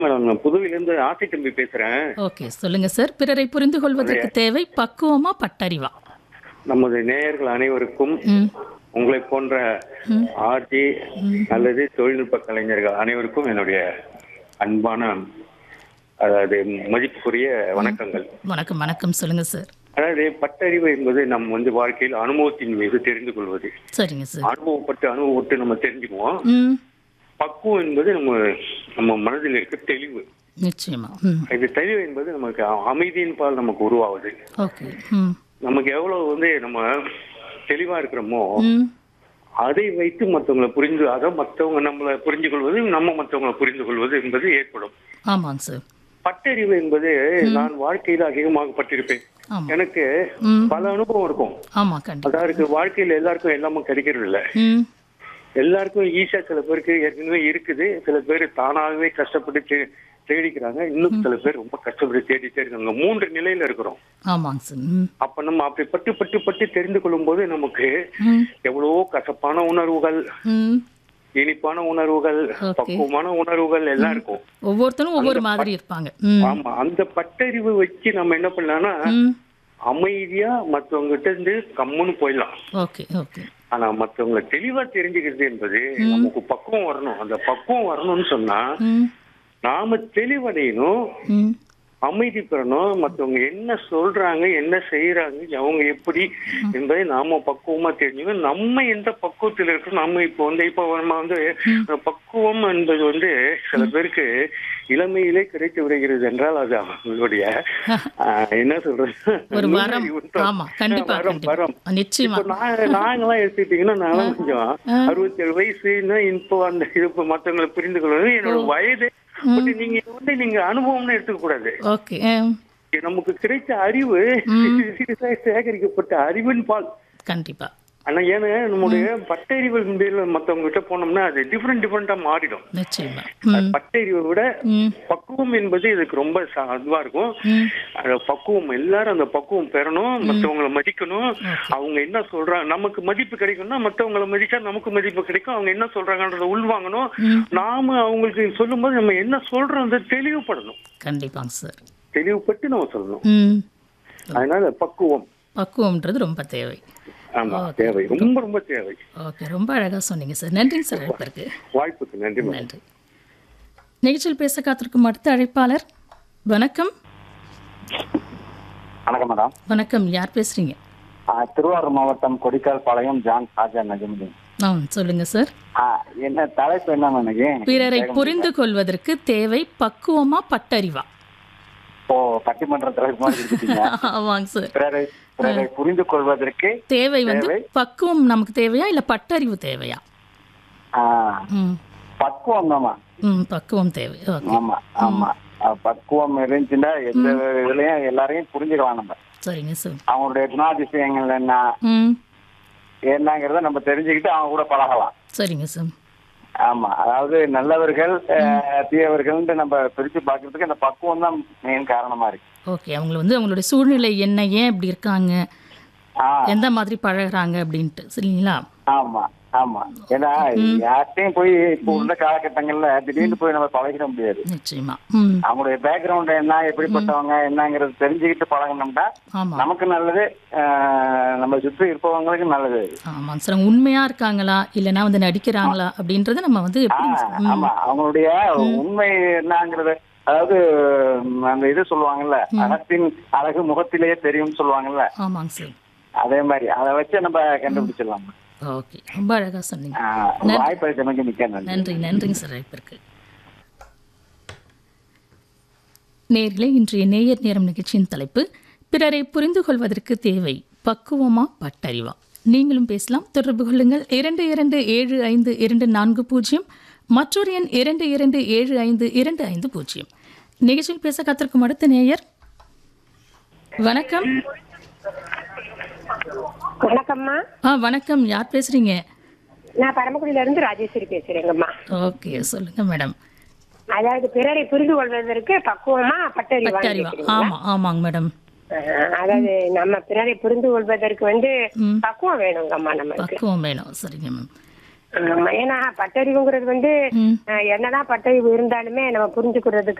Madam நான் புதுவையிலேருந்து ஆசை தம்பி பேசுறேன் ஓகே சொல்லுங்க சார் பிறரை புரிந்து கொள்வதற்கு தேவை பக்குவமா பட்டறிவா நமது நேயர்கள் அனைவருக்கும் ம் உங்களை போன்ற ஆர்ஜி அல்லது தொழில்நுட்ப கலைஞர்கள் அனைவருக்கும் என்னுடைய அன்பான அதாவது மதிப்புக்குரிய வணக்கங்கள் வணக்கம் வணக்கம் சொல்லுங்க சார் அதாவது பட்டறிவு என்பது நம் வந்து வாழ்க்கையில் அனுபவத்தின் மீது தெரிந்து கொள்வது சரிங்க சார் அனுபவப்பட்டு அனுபவப்பட்டு நம்ம தெரிஞ்சுக்குவோம் ம் பக்குவம் என்பது நம்ம நம்ம மனதில் இருக்க தெளிவு நிச்சயமா ம் இது தெளிவு என்பது நமக்கு அமைதியின் பால் நமக்கு உருவாகுது ஓகே ம் நமக்கு எவ்வளவு வந்து நம்ம தெளிவா இருக்கிறோமோ ம் அதை வைத்து மற்றவங்களை புரிந்து அதை மற்றவங்க நம்மளை புரிஞ்சு கொள்வது நம்ம மற்றவங்களை புரிந்து கொள்வது என்பது ஏற்படும் ஆமாங்க சார் பட்டறிவு என்பது நான் வாழ்க்கையில் அதிகமாக பட்டிருப்பேன் ஆமா எனக்கு ம் பல அனுபவம் இருக்கும் ஆமா கண்டிப்பா அதாவது வாழ்க்கையில் எல்லாருக்கும் எல்லாமே கிடைக்கிறது இல்ல ம் எல்லாருக்கும் ஈஸியா சில பேருக்கு ஏற்கனவே இருக்குது சில பேர் தானாகவே கஷ்டப்பட்டு தே- தேடிக்கிறாங்க இன்னும் சில பேர் ரொம்ப கஷ்டப்பட்டு தேடிட்டே இருக்காங்க மூன்று நிலையில இருக்கிறோம் ஆமாங்க சார் ம் அப்ப நம்ம அப்படி பட்டு பட்டு பட்டு தெரிந்து கொள்ளும் போது நமக்கு ம் எவ்வளவோ கசப்பான உணர்வுகள் ம் இனிப்பான உணர்வுகள் Okay. பக்குவமான உணர்வுகள் எல்லாம் இருக்கும் ஒவ்வொருத்தரும் ஒவ்வொரு மாதிரி இருப்பாங்க ம் ஆமா அந்த பட்டறிவு வச்சு நம்ம என்ன பண்ணலாம்னா ம் அமைதியா மத்தவங்க கிட்ட இருந்து கம்முன்னு போயிடலாம் ஓகே ஓகே ஆனா மத்தவங்களை தெளிவா தெரிஞ்சுக்கிறது என்பது நமக்கு பக்குவம் வரணும் அந்த பக்குவம் வரணும்னு சொன்னா ம் நாம தெளிவடையணும் ம் அமைதி பெறணும் மத்தவங்க என்ன சொல்றாங்க என்ன செய்யறாங்க அவங்க எப்படி என்பதை நாம பக்குவமா தெரிஞ்சுக்கணும் நம்ம எந்த பக்குவத்தில் இருக்கோம் நம்ம இப்போ வந்து இப்போ நம்ம வந்து பக்குவம் என்பது வந்து சில பேருக்கு இளமையிலே கிடைத்து விடுகிறது என்றால் அது அவங்களுடைய ஆஹ், என்ன சொல்றது ஒரு வரம் நுண்ணறிவு. ஆமா கண்டிப்பா வரம், கண்டிப்பா வரம். நிச்சயமா இப்போ நான் நாங்கெல்லாம் எடுத்துக்கிட்டீங்கன்னா நாங்களாம் கொஞ்சம் அறுபத்தேழு வயசுன்னா இப்போ அந்த இது இப்போ மத்தவங்களை புரிந்து கொள்வது என்னோட வயது பட் நீங்க இது வந்து நீங்க அனுபவம்னு எடுத்துக்க கூடாது ஓகே நமக்கு கிடைத்த அறிவு சேகரிக்கப்பட்ட அறிவின் பால் கண்டிப்பா ஆனா ஏன்னா நம்முடைய பட்டறிவு பேர்ல மத்தவங்க கிட்ட போனோம்னா அது டிஃப்ரெண்ட் டிஃப்ரெண்டா மாறிடும் நிச்சயமா ம் பட்டறிவை விட ம் பக்குவம் என்பது இதுக்கு ரொம்ப ச- இதுவா இருக்கும் ம் அந்த பக்குவம் எல்லாரும் அந்த பக்குவம் பெறணும் மத்தவங்கள மதிக்கணும் அவங்க என்ன சொல்றாங்க நமக்கு மதிப்பு கிடைக்கும்னா மத்தவங்கள மதிச்சா நமக்கு மதிப்பு கிடைக்கும் அவங்க என்ன சொல்றாங்கன்றத உள்வாங்கணும் ம். நாம அவங்களுக்கு சொல்லும்போது நம்ம என்ன சொல்றோம் தெளிவுபடணும் கண்டிப்பாங்க சார் தெளிவுபட்டு நம்ம சொல்லணும் ம் அதனால பக்குவம் பக்குவம்ன்றது ரொம்ப தேவை ஆமா தேவை ரொம்ப ரொம்ப தேவை ஓகே ரொம்ப அழகா சொன்னீங்க சார் நன்றிங்க சார் அழைப்பிற்கு வாய்ப்புக்கு நன்றி மேடம். நன்றி நிகழ்ச்சியில் பேச காத்திருக்கும் அடுத்த அழைப்பாளர் வணக்கம் வணக்கம் மேடம் வணக்கம் யார் பேசுறீங்க ஆ, திருவாரூர் மாவட்டம் கொடிக்கால் பாளையம் ஜான் ஹாஜா நஜமுதீன் ஆ சொல்லுங்க சார் ஆ, என்ன தலைப்பு என்ன எனக்கு பிறரை புரிந்து கொள்வதற்கு தேவை பக்குவமா பட்டறிவா இப்போ பட்டிமன்ற தலைப்பு மாதிரி கொடுத்துட்டீங்க ஆமாங்க சார் பிறரை பிறரை புரிந்து கொள்வதற்கு தேவை வந்து பக்குவம் நமக்கு தேவையா இல்ல பட்டறிவு தேவையா ஆ, ம் பக்குவம் தாமா ம் பக்குவம் தேவை ஓகே ஆமா ஆமா ஆ, பக்குவம் இருந்துச்சுன்னா எந்த இதுலயும் எல்லாரையும் புரிஞ்சுக்கலாம் நம்ம சரிங்க சார் அவங்களுடைய குணாதிசயங்கள் என்ன ம் என்னங்கிறத நம்ம தெரிஞ்சுக்கிட்டு அவங்க கூட பழகலாம் சரிங்க சார் ஆமா அதாவது நல்லவர்கள் அஹ், தீயவர்கள்னு நம்ம பிரிச்சு பார்க்கிறதுக்கு அந்த பக்குவம் தான் மெயின் காரணமா இருக்கு ஓகே அவங்கள வந்து அவங்களுடைய சூழ்நிலை என்ன ஏன் இப்படி இருக்காங்க ஆ எந்த மாதிரி பழகுறாங்க அப்படின்ட்டு சரிங்களா ஆமா ஆமா ஏன்னா யார்கிட்டயும் போய் இப்போ உள்ள காலகட்டங்கள்ல திடீர்னு போய் நம்ம பழகிட முடியாது நிச்சயமா ம் அவங்களுடைய பேக்ரவுண்ட் என்ன எப்படிப்பட்டவங்க என்னங்கிறது தெரிஞ்சுக்கிட்டு பழகணும்னா ஆமா நமக்கு நல்லது அஹ், நம்ம சுற்றி இருப்பவங்களுக்கு நல்லது ஆமாங்க சார் அவங்க உண்மையா இருக்காங்களா இல்லைன்னா வந்து நடிக்கிறாங்களா அப்படின்றத நம்ம வந்து எப்படி ம், ஆமா அவங்களுடைய உண்மை என்னங்கிறது அதாவது ம், அந்த இது சொல்லுவாங்கல்ல அகத்தின் அழகு முகத்திலேயே தெரியும்னு சொல்லுவாங்கல்ல ஆமாங்க சார் அதே மாதிரி அதை வச்சு நம்ம கண்டுபிடிச்சிடலாம் ஓகே ரொம்ப அழகா சொன்னீங்க ஆஹ், வாய்ப்பளித்தமைக்கு மிக்க நன்றி நன்றி நன்றிங்க சார் அழைப்பிற்கு நேர்களே இன்றைய நேயர் நேரம் நிகழ்ச்சியின் தலைப்பு பிறரை புரிந்து கொள்வதற்கு தேவை பக்குவமா பட்டறிவா நீங்களும் பேசலாம் தொடர்பு கொள்ளுங்கள் இரண்டு இரண்டு ஏழு ஐந்து இரண்டு நான்கு பூஜ்ஜியம் மற்றொரு எண் இரண்டு இரண்டு ஏழு ஐந்து இரண்டு ஐந்து பூஜ்ஜியம் நிகழ்ச்சியில் பேச காத்திருக்கும் அடுத்த நேயர் வணக்கம் வணக்கம்மா ஆ வணக்கம் யார் பேசுறீங்க நான் பரமக்குடியில இருந்து ராஜேஸ்வரி பேசுறேங்கம்மா ஓகே சொல்லுங்க மேடம் அதாவது பிறரை புரிந்து கொள்வதற்கு பக்குவமா பட்டறிவா பட்டறிவா ஆமா ஆமாங்க மேடம் அதாவது நம்ம பிறரை புரிந்து கொள்வதற்கு வந்து ம். பக்குவம் வேணுங்கம்மா நமக்கு பக்குவம் வேணும் சரிங்க மேம் ஆமா, ஏன்னா பட்டறிவுங்கிறது வந்து ம். அஹ், என்னதான் பட்டறிவு இருந்தாலுமே நம்ம புரிஞ்சுக்கிறதுக்கு